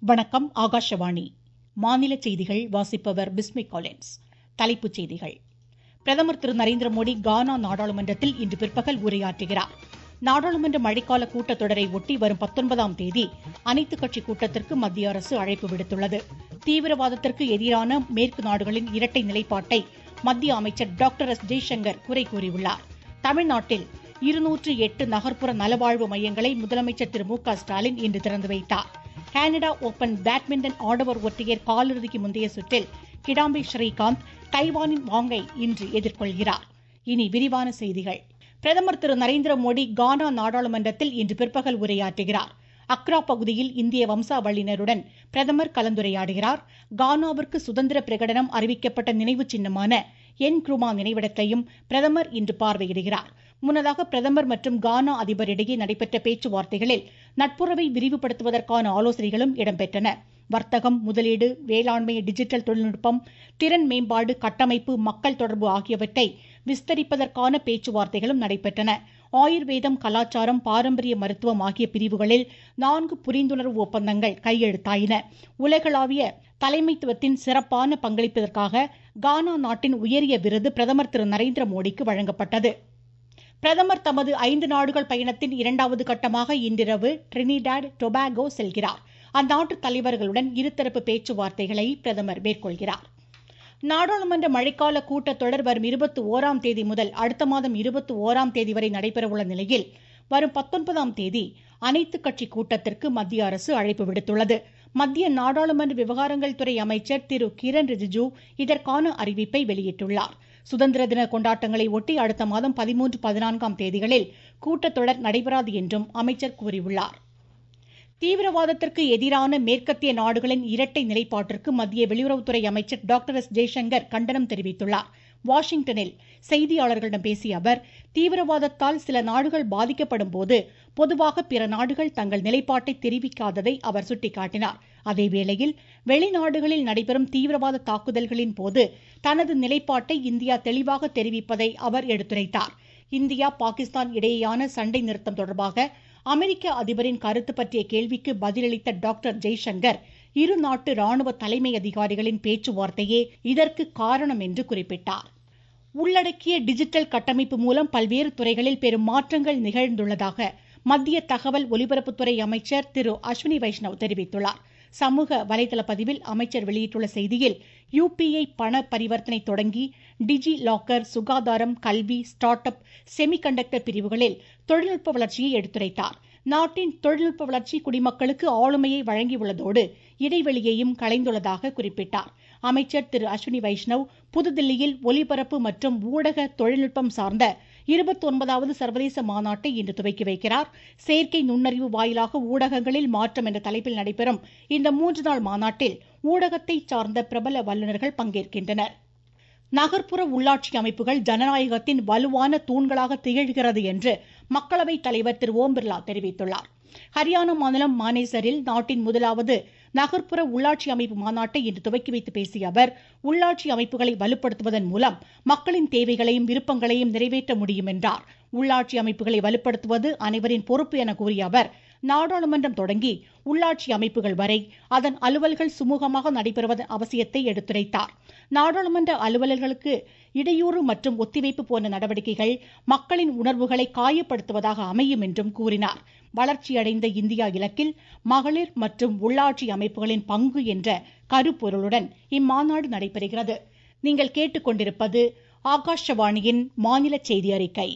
வணக்கம் ஆகாஷவாணி மாநில செய்திகள் வாசிப்பவர் பிஸ்மி காலின்ஸ் தலைப்புச் செய்திகள் பிரதமர் திரு நரேந்திர மோடி கானா நாடாளுமன்றத்தில் இன்று பிற்பகல் உரையாற்றுகிறார் நாடாளுமன்ற மழைக்கால கூட்டத்தொடரை ஒட்டி வரும் பத்தொன்பதாம் தேதி அனைத்துக் கட்சி கூட்டத்திற்கு மத்திய அரசு அழைப்பு விடுத்துள்ளது தீவிரவாதத்திற்கு எதிரான மேற்கு நாடுகளின் இரட்டை நிலைப்பாட்டை மத்திய அமைச்சர் டாக்டர் எஸ் ஜெய்சங்கர் குறை கூறியுள்ளார் தமிழ்நாட்டில் இருநூற்று எட்டு நகர்ப்புற நலவாழ்வு மையங்களை முதலமைச்சர் திரு மு க ஸ்டாலின் இன்று திறந்து வைத்தார் கனடா ஓபன் பேட்மிண்டன் ஆடவர் ஒற்றையர் காலிறுதிக்கு முந்தைய சுற்றில் கிடாம்பி ஸ்ரீகாந்த் தைவானின் வாங்கை இன்று எதிர்கொள்கிறார் இனி விரிவான செய்திகள் பிரதமர் திரு நரேந்திர மோடி கானா நாடாளுமன்றத்தில் இன்று பிற்பகல் உரையாற்றுகிறார் அக்ரா பகுதியில் இந்திய வம்சாவளியினருடன் பிரதமர் கலந்துரையாடுகிறார் கானாவிற்கு சுதந்திர பிரகடனம் அறிவிக்கப்பட்ட நினைவு சின்னமான என் குருமா நினைவிடத்தையும் பிரதமர் இன்று பார்வையிடுகிறார் முன்னதாக பிரதமர் மற்றும் கானா அதிபர் இடையே நடைபெற்ற பேச்சுவார்த்தைகளில் நட்புறவை விரிவுபடுத்துவதற்கான ஆலோசனைகளும் இடம்பெற்றன வர்த்தகம் முதலீடு வேளாண்மை டிஜிட்டல் தொழில்நுட்பம் திறன் மேம்பாடு கட்டமைப்பு மக்கள் தொடர்பு ஆகியவற்றை விஸ்தரிப்பதற்கான பேச்சுவார்த்தைகளும் நடைபெற்றன ஆயுர்வேதம் கலாச்சாரம் பாரம்பரிய மருத்துவம் ஆகிய பிரிவுகளில் நான்கு புரிந்துணர்வு ஒப்பந்தங்கள் கையெழுத்தாயின உலகளாவிய தலைமைத்துவத்தின் சிறப்பான பங்களிப்பதற்காக கானா நாட்டின் உயரிய விருது பிரதமர் திரு நரேந்திர மோடிக்கு வழங்கப்பட்டது பிரதமர் தமது ஐந்து நாடுகள் பயணத்தின் இரண்டாவது கட்டமாக இன்றிரவு டிரினிடாட் டொபாகோ செல்கிறார் அந்நாட்டு தலைவர்களுடன் இருதரப்பு பேச்சுவார்த்தைகளை பிரதமர் மேற்கொள்கிறார் நாடாளுமன்ற மழைக்கால கூட்டத்தொடர் வரும் இருபத்தி ஓராம் தேதி முதல் அடுத்த மாதம் இருபத்தி ஓராம் தேதி வரை நடைபெறவுள்ள நிலையில் வரும் பத்தொன்பதாம் தேதி அனைத்துக் கட்சி கூட்டத்திற்கு மத்திய அரசு அழைப்பு விடுத்துள்ளது மத்திய நாடாளுமன்ற விவகாரங்கள் துறை அமைச்சர் திரு கிரண் ரிஜிஜு இதற்கான அறிவிப்பை வெளியிட்டுள்ளார் சுதந்திர தின கொண்டாட்டங்களை ஒட்டி அடுத்த மாதம் பதிமூன்று பதினான்காம் தேதிகளில் கூட்டத்தொடர் நடைபெறாது என்றும் அமைச்சர் கூறியுள்ளார் தீவிரவாதத்திற்கு எதிரான மேற்கத்திய நாடுகளின் இரட்டை நிலைப்பாட்டிற்கு மத்திய வெளியுறவுத்துறை அமைச்சர் டாக்டர் எஸ் ஜெய்சங்கர் கண்டனம் தெரிவித்துள்ளார் வாஷிங்டனில் செய்தியாளர்களிடம் பேசிய அவர் தீவிரவாதத்தால் சில நாடுகள் பாதிக்கப்படும் போது பொதுவாக பிற நாடுகள் தங்கள் நிலைப்பாட்டை தெரிவிக்காததை அவர் சுட்டிக்காட்டினார் அதேவேளையில் வெளிநாடுகளில் நடைபெறும் தீவிரவாத தாக்குதல்களின் போது தனது நிலைப்பாட்டை இந்தியா தெளிவாக தெரிவிப்பதை அவர் எடுத்துரைத்தார் இந்தியா பாகிஸ்தான் இடையேயான சண்டை நிறுத்தம் தொடர்பாக அமெரிக்க அதிபரின் கருத்து பற்றிய கேள்விக்கு பதிலளித்த டாக்டர் ஜெய்சங்கர் இரு நாட்டு ராணுவ தலைமை அதிகாரிகளின் பேச்சுவார்த்தையே இதற்கு காரணம் என்று குறிப்பிட்டார் உள்ளடக்கிய டிஜிட்டல் கட்டமைப்பு மூலம் பல்வேறு துறைகளில் பெரும் மாற்றங்கள் நிகழ்ந்துள்ளதாக மத்திய தகவல் ஒலிபரப்புத்துறை அமைச்சர் திரு அஸ்வினி வைஷ்ணவ் தெரிவித்துள்ளார் சமூக வலைதள பதிவில் அமைச்சர் வெளியிட்டுள்ள செய்தியில் யுபிஐ பண பரிவர்த்தனை தொடங்கி டிஜி லாக்கர் சுகாதாரம் கல்வி ஸ்டார்ட் அப் செமிகண்டக்டர் பிரிவுகளில் தொழில்நுட்ப வளர்ச்சியை எடுத்துரைத்தார் நாட்டின் தொழில்நுட்ப வளர்ச்சி குடிமக்களுக்கு ஆளுமையை வழங்கியுள்ளதோடு இடைவெளியையும் களைந்துள்ளதாக குறிப்பிட்டார் அமைச்சர் திரு அஸ்வினி வைஷ்ணவ் புதுதில்லியில் ஒலிபரப்பு மற்றும் ஊடக தொழில்நுட்பம் சார்ந்த இருபத்தி ஒன்பதாவது சர்வதேச மாநாட்டை இன்று துவக்கி வைக்கிறார் செயற்கை நுண்ணறிவு வாயிலாக ஊடகங்களில் மாற்றம் என்ற தலைப்பில் நடைபெறும் இந்த மூன்று நாள் மாநாட்டில் ஊடகத்தை சார்ந்த பிரபல வல்லுநர்கள் பங்கேற்கின்றனர் நகர்ப்புற உள்ளாட்சி அமைப்புகள் ஜனநாயகத்தின் வலுவான தூண்களாக திகழ்கிறது என்று மக்களவைத் தலைவர் திரு ஓம் பிர்லா தெரிவித்துள்ளார் ஹரியானா மாநிலம் மானேசரில் நாட்டின் முதலாவது நகர்ப்புற உள்ளாட்சி அமைப்பு மாநாட்டை இன்று துவக்கி வைத்து பேசிய அவர் உள்ளாட்சி அமைப்புகளை வலுப்படுத்துவதன் மூலம் மக்களின் தேவைகளையும் விருப்பங்களையும் நிறைவேற்ற முடியும் என்றார் உள்ளாட்சி அமைப்புகளை வலுப்படுத்துவது அனைவரின் பொறுப்பு என கூறிய அவர் நாடாளுமன்றம் தொடங்கி உள்ளாட்சி அமைப்புகள் வரை அதன் அலுவல்கள் சுமூகமாக நடைபெறுவதன் அவசியத்தை எடுத்துரைத்தார் நாடாளுமன்ற அலுவலர்களுக்கு இடையூறு மற்றும் ஒத்திவைப்பு போன்ற நடவடிக்கைகள் மக்களின் உணர்வுகளை காயப்படுத்துவதாக அமையும் என்றும் கூறினார் வளர்ச்சியடைந்த இந்தியா இலக்கில் மகளிர் மற்றும் உள்ளாட்சி அமைப்புகளின் பங்கு என்ற கருப்பொருளுடன் இம்மாநாடு நடைபெறுகிறது நீங்கள் கேட்டுக்கொண்டிருப்பது ஆகாஷவாணியின் மாநில செய்தி அறிக்கை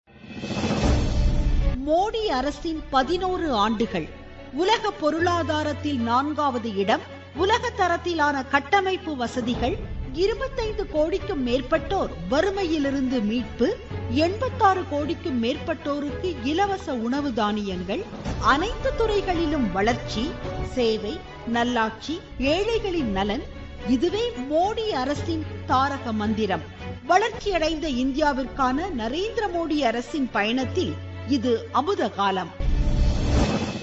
மோடி அரசின் பதினோரு ஆண்டுகள் உலக பொருளாதாரத்தில் நான்காவது இடம் உலக தரத்திலான கட்டமைப்பு வசதிகள் இருபத்தைந்து கோடிக்கும் மேற்பட்டோர் வறுமையிலிருந்து மீட்பு எண்பத்தாறு கோடிக்கும் மேற்பட்டோருக்கு இலவச உணவு தானியங்கள் அனைத்து துறைகளிலும் வளர்ச்சி சேவை நல்லாட்சி ஏழைகளின் நலன் இதுவே மோடி அரசின் தாரக மந்திரம் வளர்ச்சியடைந்த இந்தியாவிற்கான நரேந்திர மோடி அரசின் பயணத்தில் இது அமுத காலம்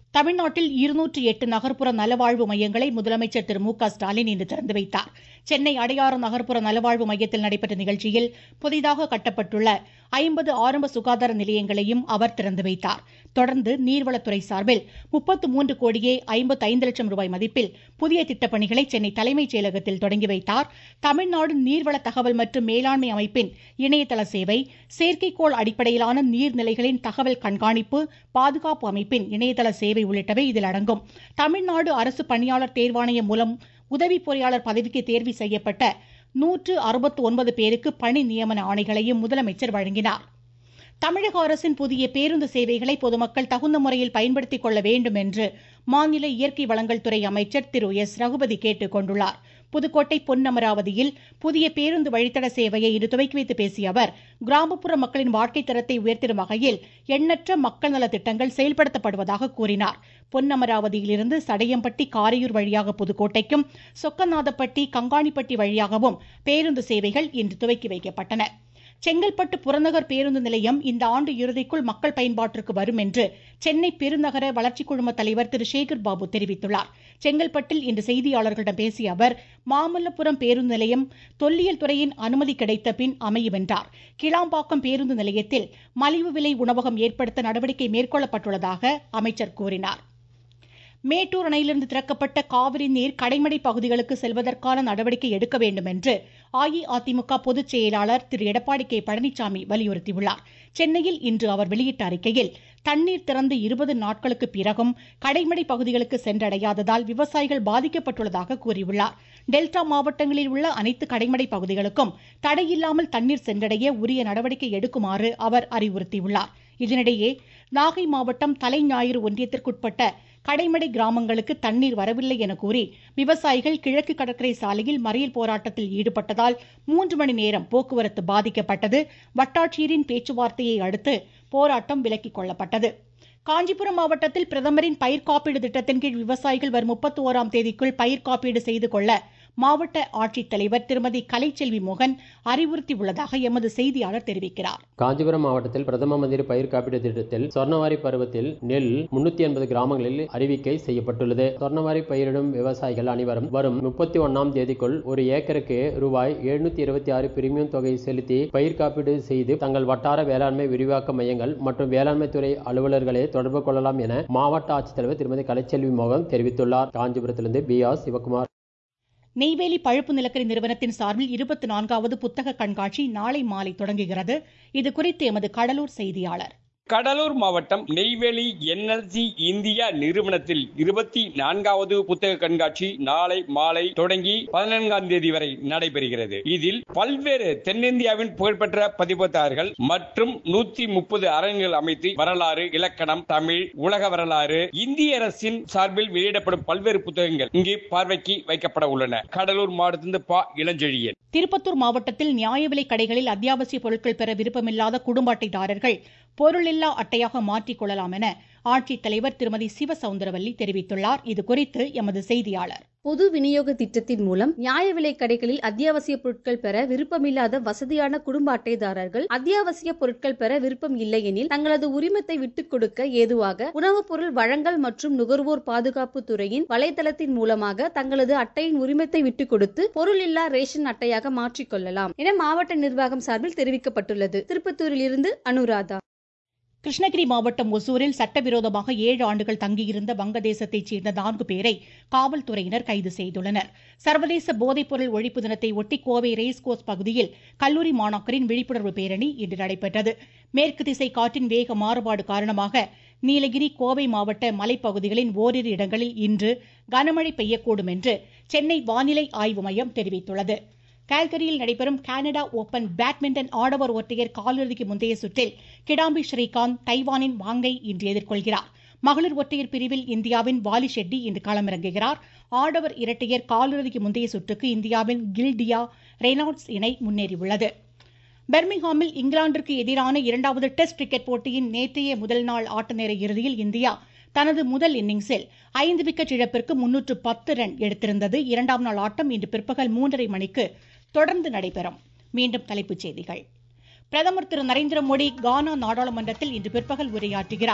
தமிழ்நாட்டில் இருநூற்றி எட்டு நகர்ப்புற நலவாழ்வு மையங்களை முதலமைச்சர் திரு மு க ஸ்டாலின் இன்று திறந்து வைத்தார் சென்னை அடையாறு நகர்ப்புற நலவாழ்வு மையத்தில் நடைபெற்ற நிகழ்ச்சியில் புதிதாக கட்டப்பட்டுள்ள ஐம்பது ஆரம்ப சுகாதார நிலையங்களையும் அவர் திறந்து வைத்தார் தொடர்ந்து நீர்வளத்துறை சார்பில் முப்பத்து மூன்று கோடியே ஐம்பத்து ஐந்து லட்சம் ரூபாய் மதிப்பில் புதிய திட்டப்பணிகளை சென்னை தலைமைச் செயலகத்தில் தொடங்கி வைத்தார் தமிழ்நாடு நீர்வள தகவல் மற்றும் மேலாண்மை அமைப்பின் இணையதள சேவை செயற்கைக்கோள் அடிப்படையிலான நீர்நிலைகளின் தகவல் கண்காணிப்பு பாதுகாப்பு அமைப்பின் இணையதள சேவை உள்ளிட்டவை இதில் அடங்கும் தமிழ்நாடு அரசு பணியாளர் தேர்வாணையம் மூலம் உதவி பொறியாளர் பதவிக்கு தேர்வு செய்யப்பட்ட நூற்று அறுபத்து ஒன்பது பேருக்கு பணி நியமன ஆணைகளையும் முதலமைச்சர் வழங்கினார் தமிழக அரசின் புதிய பேருந்து சேவைகளை பொதுமக்கள் தகுந்த முறையில் பயன்படுத்திக் கொள்ள வேண்டும் என்று மாநில இயற்கை வளங்கள் துறை அமைச்சர் திரு எஸ் ரகுபதி கேட்டுக் கொண்டுள்ளார் புதுக்கோட்டை பொன்னமராவதியில் புதிய பேருந்து வழித்தட சேவையை இன்று துவக்கி வைத்து பேசிய அவர் கிராமப்புற மக்களின் வாழ்க்கை தரத்தை உயர்த்திடும் வகையில் எண்ணற்ற மக்கள் நல திட்டங்கள் செயல்படுத்தப்படுவதாக கூறினார் பொன்னமராவதியிலிருந்து சடையம்பட்டி காரையூர் வழியாக புதுக்கோட்டைக்கும் சொக்கநாதப்பட்டி கங்காணிப்பட்டி வழியாகவும் பேருந்து சேவைகள் இன்று துவக்கி வைக்கப்பட்டன செங்கல்பட்டு புறநகர் பேருந்து நிலையம் இந்த ஆண்டு இறுதிக்குள் மக்கள் பயன்பாட்டிற்கு வரும் என்று சென்னை பெருநகர வளர்ச்சி குழும தலைவர் திரு சேகர் பாபு தெரிவித்துள்ளார் செங்கல்பட்டில் இன்று செய்தியாளர்களிடம் பேசிய அவர் மாமல்லபுரம் பேருந்து நிலையம் தொல்லியல் துறையின் அனுமதி கிடைத்த பின் அமையும் என்றார் கிளாம்பாக்கம் பேருந்து நிலையத்தில் மலிவு விலை உணவகம் ஏற்படுத்த நடவடிக்கை மேற்கொள்ளப்பட்டுள்ளதாக அமைச்சர் கூறினார் மேட்டூர் அணையிலிருந்து திறக்கப்பட்ட காவிரி நீர் கடைமடை பகுதிகளுக்கு செல்வதற்கான நடவடிக்கை எடுக்க வேண்டும் என்று அஇஅதிமுக பொதுச் செயலாளர் திரு எடப்பாடி கே பழனிசாமி வலியுறுத்தியுள்ளார் சென்னையில் இன்று அவர் வெளியிட்ட அறிக்கையில் தண்ணீர் திறந்து இருபது நாட்களுக்கு பிறகும் கடைமடை பகுதிகளுக்கு சென்றடையாததால் விவசாயிகள் பாதிக்கப்பட்டுள்ளதாக கூறியுள்ளார் டெல்டா மாவட்டங்களில் உள்ள அனைத்து கடைமடை பகுதிகளுக்கும் தடையில்லாமல் தண்ணீர் சென்றடைய உரிய நடவடிக்கை எடுக்குமாறு அவர் அறிவுறுத்தியுள்ளார் இதனிடையே நாகை மாவட்டம் தலைஞாயிறு ஒன்றியத்திற்குட்பட்ட கடைமடை கிராமங்களுக்கு தண்ணீர் வரவில்லை என கூறி விவசாயிகள் கிழக்கு கடற்கரை சாலையில் மறியல் போராட்டத்தில் ஈடுபட்டதால் மூன்று மணி நேரம் போக்குவரத்து பாதிக்கப்பட்டது வட்டாட்சியரின் பேச்சுவார்த்தையை அடுத்து போராட்டம் விலக்கிக் கொள்ளப்பட்டது காஞ்சிபுரம் மாவட்டத்தில் பிரதமரின் பயிர் காப்பீடு திட்டத்தின் கீழ் விவசாயிகள் வரும் முப்பத்தி ஓராம் தேதிக்குள் பயிர் காப்பீடு செய்து கொள்ள மாவட்ட ஆட்சித்தலைவர் திருமதி கலைச்செல்வி மோகன் அறிவுறுத்தியுள்ளதாக எமது செய்தியாளர் தெரிவிக்கிறார் காஞ்சிபுரம் மாவட்டத்தில் பிரதம மந்திரி பயிர் காப்பீடு திட்டத்தில் சொர்ணவாரி பருவத்தில் நெல் முன்னூத்தி எண்பது கிராமங்களில் அறிவிக்கை செய்யப்பட்டுள்ளது சொர்ணவாரி பயிரிடும் விவசாயிகள் அனைவரும் வரும் முப்பத்தி ஒன்னாம் தேதிக்குள் ஒரு ஏக்கருக்கு ரூபாய் எழுநூத்தி இருபத்தி ஆறு பிரிமியம் தொகை செலுத்தி பயிர் காப்பீடு செய்து தங்கள் வட்டார வேளாண்மை விரிவாக்க மையங்கள் மற்றும் வேளாண்மை துறை அலுவலர்களை தொடர்பு கொள்ளலாம் என மாவட்ட ஆட்சித்தலைவர் திருமதி கலைச்செல்வி மோகன் தெரிவித்துள்ளார் காஞ்சிபுரத்திலிருந்து பி ஆர் சிவகுமார் நெய்வேலி பழுப்பு நிலக்கரி நிறுவனத்தின் சார்பில் இருபத்தி நான்காவது புத்தக கண்காட்சி நாளை மாலை தொடங்குகிறது இது குறித்து எமது கடலூர் செய்தியாளர் கடலூர் மாவட்டம் நெய்வேலி என்எல்சி இந்தியா நிறுவனத்தில் இருபத்தி நான்காவது புத்தக கண்காட்சி நாளை மாலை தொடங்கி பதினான்காம் தேதி வரை நடைபெறுகிறது இதில் பல்வேறு தென்னிந்தியாவின் புகழ்பெற்ற பதிப்பத்தார்கள் மற்றும் நூத்தி முப்பது அரங்குகள் அமைத்து வரலாறு இலக்கணம் தமிழ் உலக வரலாறு இந்திய அரசின் சார்பில் வெளியிடப்படும் பல்வேறு புத்தகங்கள் இங்கு பார்வைக்கு வைக்கப்பட உள்ளன கடலூர் மாவட்டத்திலிருந்து பா இளஞ்செழியன் திருப்பத்தூர் மாவட்டத்தில் நியாய விலை கடைகளில் அத்தியாவசிய பொருட்கள் பெற விருப்பமில்லாத குடும்ப அட்டைதாரர்கள் பொருளில்லா அட்டையாக மாற்றிக் கொள்ளலாம் என ஆட்சித்தலைவர் திருமதி சிவசவுந்தரவல்லி தெரிவித்துள்ளார் இது குறித்து எமது செய்தியாளர் பொது விநியோக திட்டத்தின் மூலம் நியாய விலை கடைகளில் அத்தியாவசிய பொருட்கள் பெற விருப்பமில்லாத வசதியான குடும்ப அட்டைதாரர்கள் அத்தியாவசிய பொருட்கள் பெற விருப்பம் இல்லையெனில் தங்களது உரிமத்தை விட்டுக் கொடுக்க ஏதுவாக உணவுப் பொருள் வழங்கல் மற்றும் நுகர்வோர் பாதுகாப்பு துறையின் வலைதளத்தின் மூலமாக தங்களது அட்டையின் உரிமத்தை விட்டுக் கொடுத்து பொருள் இல்லா ரேஷன் அட்டையாக மாற்றிக் கொள்ளலாம் என மாவட்ட நிர்வாகம் சார்பில் தெரிவிக்கப்பட்டுள்ளது திருப்பத்தூரில் இருந்து அனுராதா கிருஷ்ணகிரி மாவட்டம் ஒசூரில் சட்டவிரோதமாக ஏழு ஆண்டுகள் தங்கியிருந்த வங்கதேசத்தைச் சேர்ந்த நான்கு பேரை காவல்துறையினர் கைது செய்துள்ளனர் சர்வதேச போதைப்பொருள் ஒழிப்பு தினத்தை ஒட்டி கோவை ரேஸ்கோர்ஸ் பகுதியில் கல்லூரி மாணாக்கரின் விழிப்புணர்வு பேரணி இன்று நடைபெற்றது மேற்கு திசை காற்றின் வேக மாறுபாடு காரணமாக நீலகிரி கோவை மாவட்ட மலைப்பகுதிகளின் ஓரிரு இடங்களில் இன்று கனமழை பெய்யக்கூடும் என்று சென்னை வானிலை ஆய்வு மையம் தெரிவித்துள்ளது கால்கரியில் நடைபெறும் கனடா ஓபன் பேட்மிண்டன் ஆடவர் ஒற்றையர் காலிறுதிக்கு முந்தைய சுற்றில் கிடாம்பி ஸ்ரீகாந்த் தைவானின் வாங்கை இன்று எதிர்கொள்கிறார் மகளிர் ஒற்றையர் பிரிவில் இந்தியாவின் வாலி ஷெட்டி இன்று களமிறங்குகிறார் ஆடவர் இரட்டையர் காலிறுதிக்கு முந்தைய சுற்றுக்கு இந்தியாவின் கில்டியா ரெனால்ட்ஸ் இணை முன்னேறியுள்ளது பெர்மிங்ஹாமில் இங்கிலாந்திற்கு எதிரான இரண்டாவது டெஸ்ட் கிரிக்கெட் போட்டியின் நேற்றைய முதல் நாள் ஆட்ட நேர இறுதியில் இந்தியா தனது முதல் இன்னிங்ஸில் ஐந்து விக்கெட் இழப்பிற்கு முன்னூற்று பத்து ரன் எடுத்திருந்தது இரண்டாம் நாள் ஆட்டம் இன்று பிற்பகல் மூன்றரை மணிக்கு தொடர்ந்து நடைபெறும் மீண்டும் தலைப்புச் செய்திகள் பிரதமர் திரு நரேந்திர மோடி கானா நாடாளுமன்றத்தில் இன்று பிற்பகல் உரையாற்றுகிறார்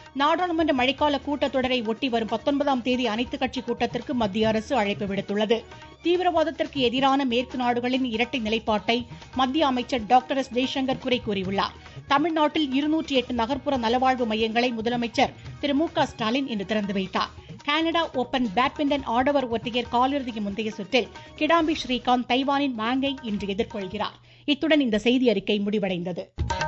நாடாளுமன்ற மழைக்கால கூட்டத்தொடரை ஒட்டி வரும் பத்தொன்பதாம் தேதி அனைத்துக் கட்சி கூட்டத்திற்கு மத்திய அரசு அழைப்பு விடுத்துள்ளது தீவிரவாதத்திற்கு எதிரான மேற்கு நாடுகளின் இரட்டை நிலைப்பாட்டை மத்திய அமைச்சர் டாக்டர் எஸ் ஜெய்சங்கர் குறை கூறியுள்ளார் தமிழ்நாட்டில் இருநூற்றி எட்டு நகர்ப்புற நலவாழ்வு மையங்களை முதலமைச்சர் திரு மு க ஸ்டாலின் இன்று திறந்து வைத்தார் கனடா ஓபன் பேட்மிண்டன் ஆடவர் ஒற்றையர் காலிறுதிக்கு முந்தைய சுற்றில் கிடாம்பி ஸ்ரீகாந்த் தைவானின் மாங்கை இன்று எதிர்கொள்கிறார் இத்துடன் இந்த செய்தி அறிக்கை முடிவடைந்தது